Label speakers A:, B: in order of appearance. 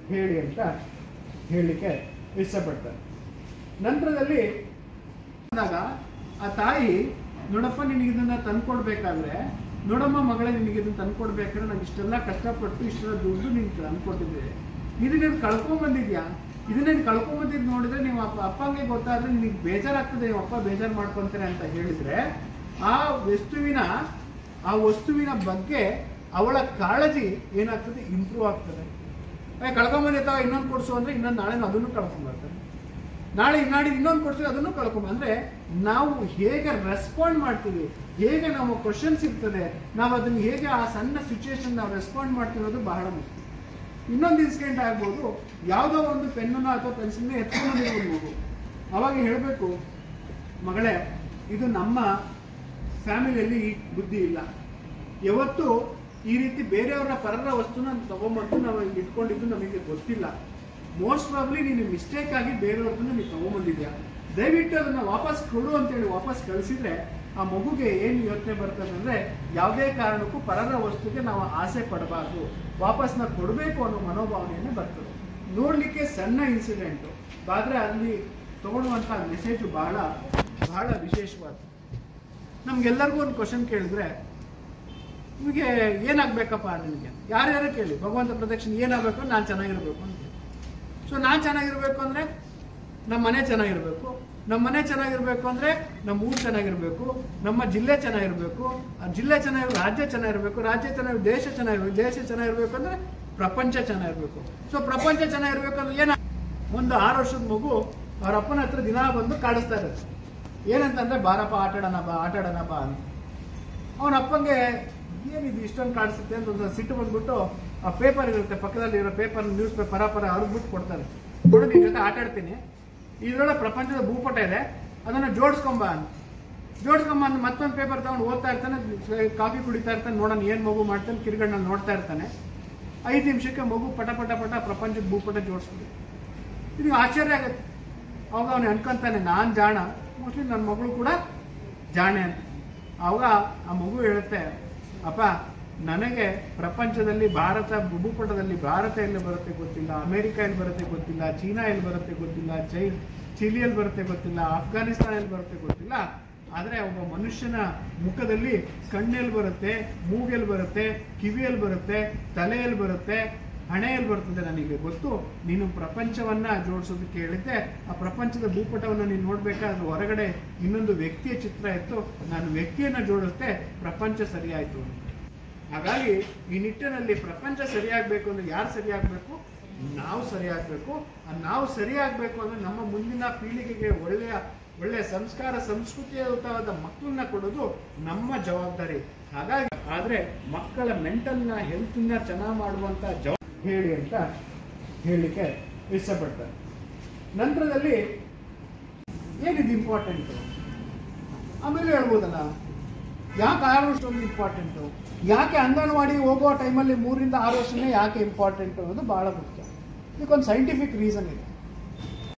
A: ಹೇಳಿ ಅಂತ ಹೇಳಲಿಕ್ಕೆ ಇಷ್ಟಪಡ್ತಾರೆ ನಂತರದಲ್ಲಿ ಅಂದಾಗ ಆ ತಾಯಿ ನೋಡಪ್ಪ ನಿನಗೆ ಇದನ್ನ ತಂದ್ಕೊಡ್ಬೇಕಾದ್ರೆ ನೋಡಮ್ಮ ಮಗಳೇ ನಿನಗೆ ಇದನ್ನ ತಂದ್ಕೊಡ್ಬೇಕಾದ್ರೆ ನಂಗೆ ಇಷ್ಟೆಲ್ಲ ಕಷ್ಟಪಟ್ಟು ಇಷ್ಟೆಲ್ಲ ದುಡ್ಡು ನೀನು ತಂದ್ಕೊಟ್ಟಿದ್ದೆ ಇದು ನೀನು ಕಳ್ಕೊಂಡ್ ಬಂದಿದ್ಯಾ ಇದನ್ನ ನೀನು ಕಳ್ಕೊಂಡ್ ಬಂದಿದ್ದು ನೋಡಿದ್ರೆ ನೀವು ಅಪ್ಪ ಅಪ್ಪಂಗೆ ಗೊತ್ತಾದ್ರೆ ನಿನಗೆ ಬೇಜಾರಾಗ್ತದೆ ನಿಮ್ಮ ಅಪ್ಪ ಬೇಜಾರು ಮಾಡ್ಕೊಂತಾರೆ ಅಂತ ಹೇಳಿದ್ರೆ ಆ ವಸ್ತುವಿನ ಆ ವಸ್ತುವಿನ ಬಗ್ಗೆ ಅವಳ ಕಾಳಜಿ ಏನಾಗ್ತದೆ ಇಂಪ್ರೂವ್ ಆಗ್ತದೆ ಏ, ಕಳ್ಕೊಂಬಂದಿರ್ತಾವ ಇನ್ನೊಂದು ಕೊಡ್ಸು ಅಂದ್ರೆ ಇನ್ನೊಂದು ನಾಳೆ ಅದನ್ನು ಕಳ್ಕೊಂಬರ್ತಾರೆ ನಾಳೆ ನಾಡಿದ್ದು ಇನ್ನೊಂದು ಕೊಡ್ತೀವಿ ಅದನ್ನು ಕಳ್ಕೊಂಬ ಅಂದ್ರೆ ನಾವು ಹೇಗೆ ರೆಸ್ಪಾಂಡ್ ಮಾಡ್ತೀವಿ ಹೇಗೆ ನಮ್ಮ ಕ್ವಶನ್ಸ್ ಇರ್ತದೆ ನಾವು ಅದನ್ನ ಹೇಗೆ ಆ ಸಣ್ಣ ಸಿಚುವೇಶನ್ ನಾವು ರೆಸ್ಪಾಂಡ್ ಮಾಡ್ತೀವಿ ಅನ್ನೋದು ಬಹಳ ಮುಖ್ಯ ಇನ್ನೊಂದು ಇನ್ಸಿಡೆಂಟ್ ಆಗ್ಬೋದು ಯಾವುದೋ ಒಂದು ಪೆನ್ನನ್ನ ಅಥವಾ ಪೆನ್ಸಿಲ್ನ ಎತ್ಕೊಂಡಿರ್ಬೋದು ಅವಾಗ ಹೇಳಬೇಕು ಮಗಳೇ ಇದು ನಮ್ಮ ಫ್ಯಾಮಿಲಿಯಲ್ಲಿ ಈ ಬುದ್ಧಿ ಇಲ್ಲ ಯಾವತ್ತು ಈ ರೀತಿ ಬೇರೆಯವರ ಪರರ ವಸ್ತುನ ತಗೊಂಬಂದು ನಾವು ಇಲ್ಲಿ ಇಟ್ಕೊಂಡಿದ್ದು ನಮಗೆ ಗೊತ್ತಿಲ್ಲ ಮೋಸ್ಟ್ ಪ್ರಾಬ್ಲಿ ನೀನು ಮಿಸ್ಟೇಕ್ ಆಗಿ ಬೇರೆಯವ್ರನ್ನ ನೀನು ತಗೊಂಬಂದಿದ್ಯಾ ದಯವಿಟ್ಟು ಅದನ್ನ ವಾಪಸ್ ಕೊಡು ಅಂತೇಳಿ ವಾಪಸ್ ಕಳಿಸಿದ್ರೆ ಆ ಮಗುಗೆ ಏನು ಯೋಚನೆ ಬರ್ತದೆ ಅಂದ್ರೆ ಯಾವುದೇ ಕಾರಣಕ್ಕೂ ಪರರ ವಸ್ತುಗೆ ನಾವು ಆಸೆ ಪಡಬಾರ್ದು ವಾಪಸ್ ನಾವು ಕೊಡಬೇಕು ಅನ್ನೋ ಮನೋಭಾವನೆಯನ್ನೇ ಬರ್ತದೆ ನೋಡ್ಲಿಕ್ಕೆ ಸಣ್ಣ ಇನ್ಸಿಡೆಂಟ್ ಆದ್ರೆ ಅಲ್ಲಿ ತಗೊಳ್ಳುವಂತ ಮೆಸೇಜ್ ಬಹಳ ಬಹಳ ವಿಶೇಷವಾದ ನಮ್ಗೆಲ್ಲರಿಗೂ ಒಂದು ಕ್ವಶನ್ ಕೇಳಿದ್ರೆ ನಿಮಗೆ ಏನಾಗ್ಬೇಕಪ್ಪ ನಿನಗೆ ಯಾರ್ಯಾರು ಕೇಳಿ ಭಗವಂತ ಪ್ರದಕ್ಷಿಣೆ ಏನಾಗಬೇಕು ನಾನು ಚೆನ್ನಾಗಿರ್ಬೇಕು ಅಂತ ಸೊ ನಾನು ಚೆನ್ನಾಗಿರ್ಬೇಕು ಅಂದ್ರೆ ನಮ್ಮ ಮನೆ ಚೆನ್ನಾಗಿರ್ಬೇಕು ನಮ್ಮ ಮನೆ ಚೆನ್ನಾಗಿರ್ಬೇಕು ಅಂದ್ರೆ ನಮ್ಮ ಊರು ಚೆನ್ನಾಗಿರ್ಬೇಕು ನಮ್ಮ ಜಿಲ್ಲೆ ಚೆನ್ನಾಗಿರ್ಬೇಕು ಆ ಜಿಲ್ಲೆ ಚೆನ್ನಾಗಿರ್ಬೇಕು ರಾಜ್ಯ ಚೆನ್ನಾಗಿರ್ಬೇಕು ರಾಜ್ಯ ಚೆನ್ನಾಗಿ ದೇಶ ಚೆನ್ನಾಗಿರ್ಬೇಕು ದೇಶ ಚೆನ್ನಾಗಿರ್ಬೇಕು ಅಂದ್ರೆ ಪ್ರಪಂಚ ಚೆನ್ನಾಗಿರ್ಬೇಕು ಸೊ ಪ್ರಪಂಚ ಚೆನ್ನಾಗಿರ್ಬೇಕು ಅಂದ್ರೆ ಏನ ಒಂದು ಆರು ವರ್ಷದ ಮಗು ಅವ್ರ ಅಪ್ಪನ ಹತ್ರ ದಿನ ಬಂದು ಕಾಡಿಸ್ತಾ ಇರುತ್ತೆ ಏನಂತಂದ್ರೆ ಬಾರಪ್ಪ ಆಟಾಡೋಣ ಬಾ ಆಟಾಡೋಣ ಬಾ ಅಂತ ಅವನ ಅಪ್ಪಂಗೆ ಏನಿದು ಇಷ್ಟೊಂದು ಕಾಣಿಸುತ್ತೆ ಅಂತ ಒಂದು ಸಿಟ್ಟು ಬಂದ್ಬಿಟ್ಟು ಆ ಪೇಪರ್ ಇರುತ್ತೆ ಪಕ್ಕದಲ್ಲಿ ಇರೋ ಪೇಪರ್ ನ್ಯೂಸ್ ಪೇಪರ್ ಪರ ಪರ ಅವ್ರಿಗೆ ಕೊಡ್ತಾರೆ ಕೊಡು ನಿನ್ ಜೊತೆ ಆಟ ಆಡ್ತೀನಿ ಇದ್ರೊಳಗೆ ಪ್ರಪಂಚದ ಭೂಪಟ ಇದೆ ಅದನ್ನ ಜೋಡಿಸ್ಕೊಂಬ ಅಂತ ಜೋಡಿಸ್ಕೊಂಬ ಅಂತ ಮತ್ತೊಂದು ಪೇಪರ್ ತಗೊಂಡು ಓದ್ತಾ ಇರ್ತಾನೆ ಕಾಫಿ ಕುಡಿತಾ ಇರ್ತಾನೆ ನೋಡೋಣ ಏನ್ ಮಗು ಮಾಡ್ತಾನೆ ಕಿರ್ಗಣ್ಣ ನೋಡ್ತಾ ಇರ್ತಾನೆ ಐದು ನಿಮಿಷಕ್ಕೆ ಮಗು ಪಟ ಪಟ ಪಟ ಪ್ರಪಂಚದ ಭೂಪಟ ಜೋಡಿಸ್ಬಿಡಿ ಇದು ಆಶ್ಚರ್ಯ ಆಗುತ್ತೆ ಅವಾಗ ಅವನು ಅನ್ಕೊಂತಾನೆ ನಾನ್ ಜಾಣ ಮೋಸ್ಟ್ಲಿ ನನ್ನ ಮಗಳು ಕೂಡ ಜಾಣೆ ಅಂತ ಅವಾಗ ಆ ಮಗು ಹೇಳುತ್ತೆ ಅಪ್ಪ ನನಗೆ ಪ್ರಪಂಚದಲ್ಲಿ ಭಾರತ ಭೂಪಟದಲ್ಲಿ ಭಾರತ ಎಲ್ಲಿ ಬರುತ್ತೆ ಗೊತ್ತಿಲ್ಲ ಅಮೆರಿಕ ಎಲ್ಲಿ ಬರುತ್ತೆ ಗೊತ್ತಿಲ್ಲ ಚೀನಾ ಎಲ್ಲಿ ಬರುತ್ತೆ ಗೊತ್ತಿಲ್ಲ ಚೈ ಚಿಲಿಯಲ್ಲಿ ಬರುತ್ತೆ ಗೊತ್ತಿಲ್ಲ ಅಫ್ಘಾನಿಸ್ತಾನ ಎಲ್ಲಿ ಬರುತ್ತೆ ಗೊತ್ತಿಲ್ಲ ಆದ್ರೆ ಒಬ್ಬ ಮನುಷ್ಯನ ಮುಖದಲ್ಲಿ ಕಣ್ಣೆಲ್ಲಿ ಬರುತ್ತೆ ಮೂಗೆಲ್ಲಿ ಬರುತ್ತೆ ಕಿವಿಯಲ್ಲಿ ಬರುತ್ತೆ ತಲೆಯಲ್ಲಿ ಬರುತ್ತೆ ಹಣೆಯಲ್ಲಿ ಬರ್ತದೆ ನನಗೆ ಗೊತ್ತು ನೀನು ಪ್ರಪಂಚವನ್ನ ಜೋಡಿಸೋದಕ್ಕೆ ಹೇಳಿದ್ದೆ ಆ ಪ್ರಪಂಚದ ಭೂಪಟವನ್ನು ನೀನು ನೋಡ್ಬೇಕಾದ್ರೆ ಹೊರಗಡೆ ಇನ್ನೊಂದು ವ್ಯಕ್ತಿಯ ಚಿತ್ರ ಇತ್ತು ನಾನು ವ್ಯಕ್ತಿಯನ್ನ ಜೋಡಿಸ್ದೆ ಪ್ರಪಂಚ ಸರಿಯಾಯ್ತು ಹಾಗಾಗಿ ಈ ನಿಟ್ಟಿನಲ್ಲಿ ಪ್ರಪಂಚ ಸರಿಯಾಗಬೇಕು ಅಂದ್ರೆ ಯಾರು ಸರಿಯಾಗಬೇಕು ನಾವು ಸರಿಯಾಗಬೇಕು ಆ ನಾವು ಸರಿಯಾಗಬೇಕು ಅಂದ್ರೆ ನಮ್ಮ ಮುಂದಿನ ಪೀಳಿಗೆಗೆ ಒಳ್ಳೆಯ ಒಳ್ಳೆಯ ಸಂಸ್ಕಾರ ಸಂಸ್ಕೃತಿಯುತವಾದ ಮಕ್ಕಳನ್ನ ಕೊಡೋದು ನಮ್ಮ ಜವಾಬ್ದಾರಿ ಹಾಗಾಗಿ ಆದ್ರೆ ಮಕ್ಕಳ ಮೆಂಟಲ್ನ ಹೆಲ್ತ್ನ ಚೆನ್ನಾಗಿ ಮಾಡುವಂತ ಜವಾಬ್ದಾರಿ ಹೇಳಿ ಅಂತ ಹೇಳಲಿಕ್ಕೆ ಇಷ್ಟಪಡ್ತಾರೆ ನಂತರದಲ್ಲಿ ಏನಿದು ಇಂಪಾರ್ಟೆಂಟ್ ಆಮೇಲೆ ಹೇಳ್ಬೋದಲ್ಲ ಯಾಕೆ ಆರು ವರ್ಷದೊಂದು ಇಂಪಾರ್ಟೆಂಟು ಯಾಕೆ ಅಂಗನವಾಡಿ ಹೋಗೋ ಟೈಮಲ್ಲಿ ಮೂರಿಂದ ಆರು ವರ್ಷನೇ ಯಾಕೆ ಇಂಪಾರ್ಟೆಂಟ್ ಅನ್ನೋದು ಬಹಳ ಮುಖ್ಯ ಇದಕ್ಕೊಂದು ಸೈಂಟಿಫಿಕ್ ರೀಸನ್ ಇದೆ